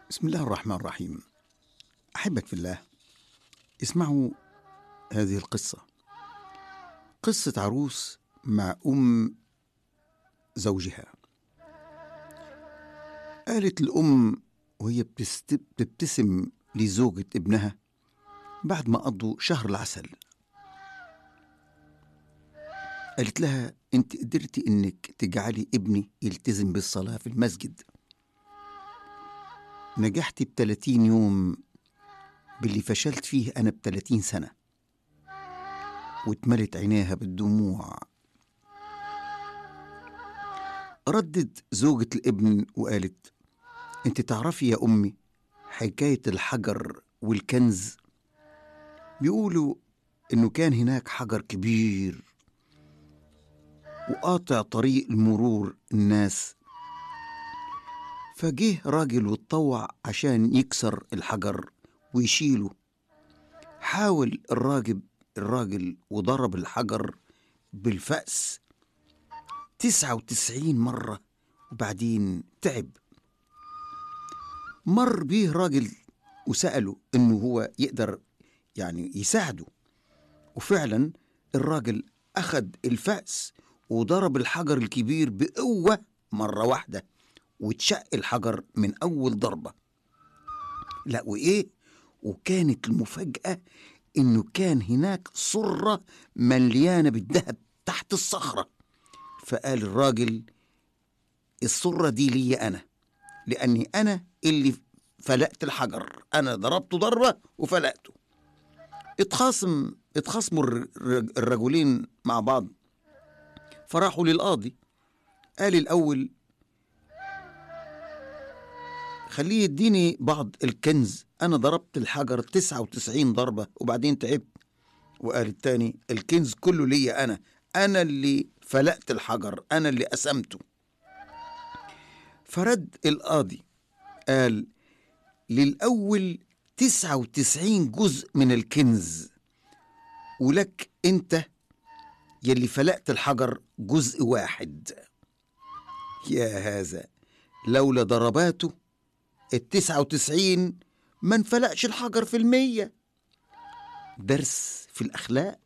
بسم الله الرحمن الرحيم احبك في الله اسمعوا هذه القصه قصه عروس مع ام زوجها قالت الام وهي بتست- بتبتسم لزوجة ابنها بعد ما قضوا شهر العسل قالت لها انت قدرتي انك تجعلي ابني يلتزم بالصلاة في المسجد نجحت ب 30 يوم باللي فشلت فيه أنا ب 30 سنة واتملت عينيها بالدموع ردت زوجة الابن وقالت انت تعرفي يا أمي حكاية الحجر والكنز بيقولوا انه كان هناك حجر كبير وقاطع طريق المرور الناس فجه راجل واتطوع عشان يكسر الحجر ويشيله حاول الراجل الراجل وضرب الحجر بالفأس تسعة وتسعين مرة وبعدين تعب مر بيه راجل وسأله إنه هو يقدر يعني يساعده وفعلا الراجل أخد الفأس وضرب الحجر الكبير بقوة مرة واحدة واتشق الحجر من أول ضربة لا وإيه وكانت المفاجأة إنه كان هناك صرة مليانة بالذهب تحت الصخرة فقال الراجل الصرة دي لي أنا لأني أنا اللي فلقت الحجر أنا ضربته ضربة وفلقته اتخاصم اتخاصموا الر- الر- الرجلين مع بعض فراحوا للقاضي قال الأول خليه يديني بعض الكنز أنا ضربت الحجر 99 ضربة وبعدين تعبت وقال التاني الكنز كله ليا أنا أنا اللي فلقت الحجر أنا اللي قسمته فرد القاضي قال للأول 99 جزء من الكنز ولك أنت يلي فلقت الحجر جزء واحد يا هذا لولا ضرباته التسعة وتسعين ما انفلقش الحجر في المية درس في الأخلاق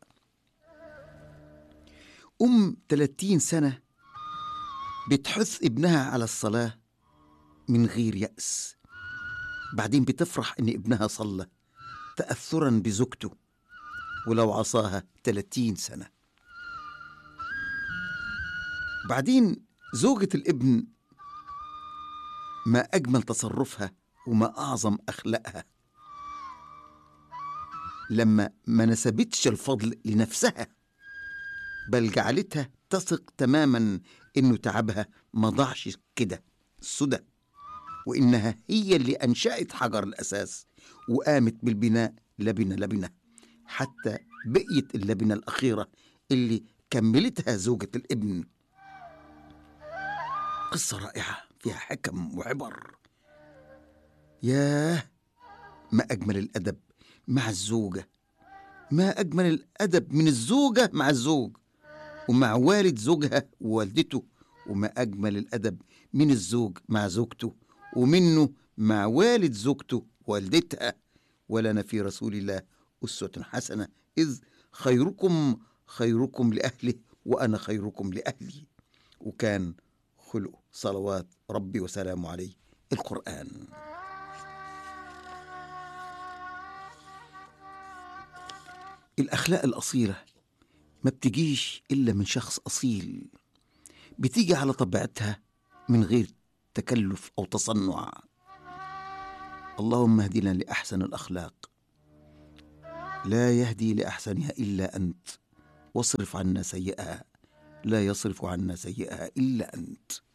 أم 30 سنة بتحث ابنها على الصلاة من غير يأس بعدين بتفرح إن ابنها صلى تأثرا بزوجته ولو عصاها 30 سنة بعدين زوجة الابن ما أجمل تصرفها وما أعظم أخلاقها لما ما نسبتش الفضل لنفسها بل جعلتها تثق تماما إنه تعبها ما ضاعش كده سدى وإنها هي اللي أنشأت حجر الأساس وقامت بالبناء لبنة لبنة حتى بقيت اللبنة الأخيرة اللي كملتها زوجة الابن قصة رائعة فيها حكم وعبر ياه ما أجمل الأدب مع الزوجة ما أجمل الأدب من الزوجة مع الزوج ومع والد زوجها ووالدته وما أجمل الأدب من الزوج مع زوجته ومنه مع والد زوجته والدتها ولنا في رسول الله أسوة حسنة إذ خيركم خيركم لأهله وأنا خيركم لأهلي وكان خلق صلوات ربي وسلامه عليه القرآن الأخلاق الأصيلة ما بتجيش إلا من شخص أصيل بتيجي على طبيعتها من غير تكلف أو تصنع اللهم اهدنا لأحسن الأخلاق لا يهدي لأحسنها إلا أنت واصرف عنا سيئها لا يصرف عنا سيئها إلا أنت